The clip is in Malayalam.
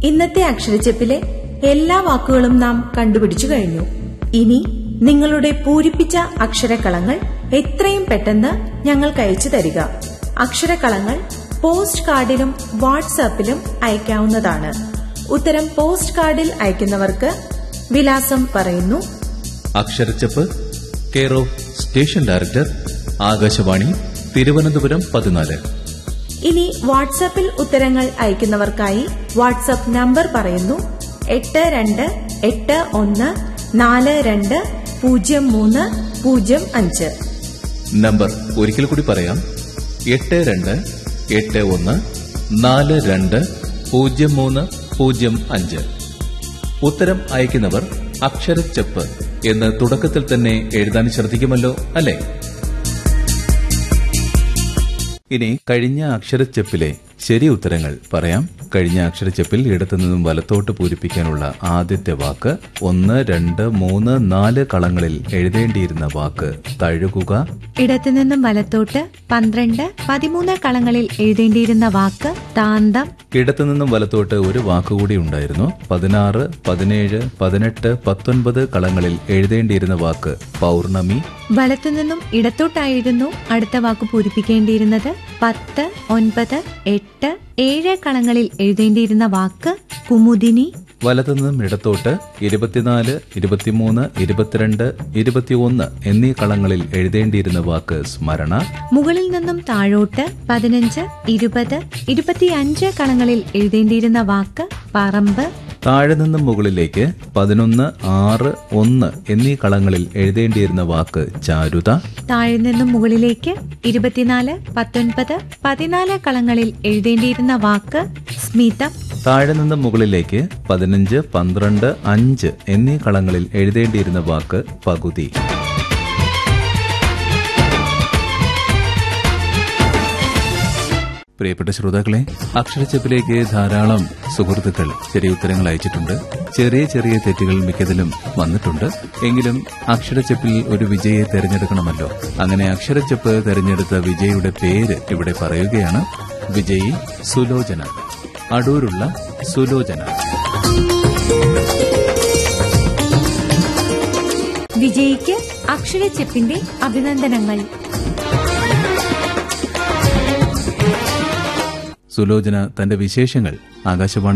ഇന്നത്തെ അക്ഷരച്ചെപ്പിലെ എല്ലാ വാക്കുകളും നാം കണ്ടുപിടിച്ചു കഴിഞ്ഞു ഇനി നിങ്ങളുടെ പൂരിപ്പിച്ച അക്ഷരക്കളങ്ങൾ എത്രയും പെട്ടെന്ന് ഞങ്ങൾക്ക് അയച്ചു തരിക അക്ഷരക്കളങ്ങൾ പോസ്റ്റ് കാർഡിലും വാട്സാപ്പിലും അയക്കാവുന്നതാണ് ഉത്തരം പോസ്റ്റ് കാർഡിൽ അയക്കുന്നവർക്ക് വിലാസം പറയുന്നു അക്ഷരച്ചപ്പ് care of station director Akashvani Thiruvananthapuram പതിനാല് ഇനി വാട്സാപ്പിൽ ഉത്തരങ്ങൾ അയക്കുന്നവർക്കായി വാട്സാപ്പ് നമ്പർ പറയുന്നു എട്ട് രണ്ട് എട്ട് ഒന്ന് നാല് രണ്ട് പൂജ്യം മൂന്ന് പൂജ്യം അഞ്ച് നമ്പർ ഒരിക്കൽ കൂടി പറയാം എട്ട് രണ്ട് എട്ട് ഒന്ന് നാല് രണ്ട് പൂജ്യം മൂന്ന് പൂജ്യം അഞ്ച് ഉത്തരം അയക്കുന്നവർ അക്ഷരച്ചപ്പ് എന്ന് തുടക്കത്തിൽ തന്നെ എഴുതാൻ ശ്രദ്ധിക്കുമല്ലോ അല്ലേ ഇനി കഴിഞ്ഞ അക്ഷരച്ചെപ്പിലെ ശരി ഉത്തരങ്ങൾ പറയാം കഴിഞ്ഞ അക്ഷരച്ചെപ്പിൽ ഇടത്തു നിന്നും വലത്തോട്ട് പൂരിപ്പിക്കാനുള്ള ആദ്യത്തെ വാക്ക് ഒന്ന് രണ്ട് മൂന്ന് നാല് കളങ്ങളിൽ എഴുതേണ്ടിയിരുന്ന വാക്ക് തഴുകുക ഇടത്തുനിന്നും വലത്തോട്ട് പന്ത്രണ്ട് പതിമൂന്ന് കളങ്ങളിൽ എഴുതേണ്ടിയിരുന്ന വാക്ക് താന്തം ഇടത്തു നിന്നും വലത്തോട്ട് ഒരു വാക്കുകൂടി ഉണ്ടായിരുന്നു പതിനാറ് പതിനേഴ് പതിനെട്ട് പത്തൊൻപത് കളങ്ങളിൽ എഴുതേണ്ടിയിരുന്ന വാക്ക് പൗർണമി വലത്തുനിന്നും ഇടത്തോട്ടായിരുന്നു അടുത്ത വാക്ക് പൂരിപ്പിക്കേണ്ടിയിരുന്നത് പത്ത് ഒൻപത് എട്ട് ഏഴ് കളങ്ങളിൽ എഴുതേണ്ടിയിരുന്ന വാക്ക് കുമുദിനി വലത്തു നിന്നും ഇടത്തോട്ട് ഇരുപത്തിനാല് ഇരുപത്തിമൂന്ന് ഇരുപത്തിരണ്ട് ഇരുപത്തിയൊന്ന് എന്നീ കളങ്ങളിൽ എഴുതേണ്ടിയിരുന്ന വാക്ക് സ്മരണ മുകളിൽ നിന്നും താഴോട്ട് പതിനഞ്ച് ഇരുപത് ഇരുപത്തിയഞ്ച് കളങ്ങളിൽ എഴുതേണ്ടിയിരുന്ന വാക്ക് പറമ്പ് താഴെ നിന്നും മുകളിലേക്ക് പതിനൊന്ന് ആറ് ഒന്ന് എന്നീ കളങ്ങളിൽ എഴുതേണ്ടിയിരുന്ന വാക്ക് ചാരുത താഴെ നിന്നും മുകളിലേക്ക് ഇരുപത്തിനാല് പത്തൊൻപത് പതിനാല് കളങ്ങളിൽ എഴുതേണ്ടിയിരുന്ന വാക്ക് സ്മിതം താഴെ നിന്നും മുകളിലേക്ക് പതിനഞ്ച് പന്ത്രണ്ട് അഞ്ച് എന്നീ കളങ്ങളിൽ എഴുതേണ്ടിയിരുന്ന വാക്ക് പകുതി പ്രിയപ്പെട്ട ശ്രോതാക്കളെ അക്ഷരച്ചപ്പിലേക്ക് ധാരാളം സുഹൃത്തുക്കൾ ചെറിയ ഉത്തരങ്ങൾ അയച്ചിട്ടുണ്ട് ചെറിയ ചെറിയ തെറ്റുകൾ മിക്കതിലും വന്നിട്ടുണ്ട് എങ്കിലും അക്ഷരച്ചപ്പിൽ ഒരു വിജയെ തെരഞ്ഞെടുക്കണമല്ലോ അങ്ങനെ അക്ഷരച്ചപ്പ് തെരഞ്ഞെടുത്ത വിജയുടെ പേര് ഇവിടെ പറയുകയാണ് വിജയി സുലോചന അടൂരുള്ള സുലോചന വിജയിക്ക് അക്ഷരച്ചെപ്പിന്റെ അഭിനന്ദനങ്ങൾ സുലോചന തന്റെ വിശേഷങ്ങൾ ആകാശവാണി